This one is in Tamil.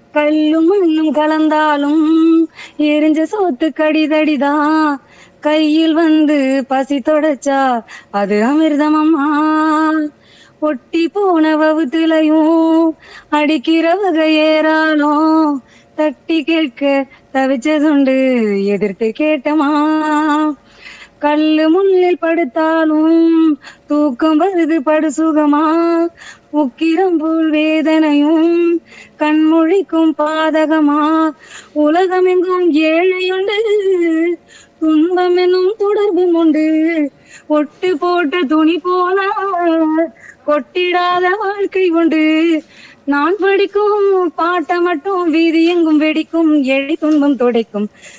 கல்லும் மண்ணும் கலந்தாலும் எரிஞ்ச சோத்து கடிதடிதான் கையில் வந்து பசி தொடச்சா அது அமிர்தமம்மா ஒட்டி போன வவுத்துலையும் அடிக்கிற வகை ஏறாலும் தட்டி கேட்க தவிச்சதுண்டு எதிர்த்து கேட்டமா கல்லு முள்ளில் படுத்தாலும் தூக்கம் வருது படு சுகமா உக்கிரம் போல் வேதனையும் கண்மொழிக்கும் பாதகமா உலகமெங்கும் ஏழையுண்டு துன்பம் என்னும் தொடர்பும் உண்டு ஒட்டு போட்ட துணி போல கொட்டிடாத வாழ்க்கை உண்டு நான் படிக்கும் பாட்டை மட்டும் வீதி எங்கும் வெடிக்கும் எழி துன்பம் துடைக்கும்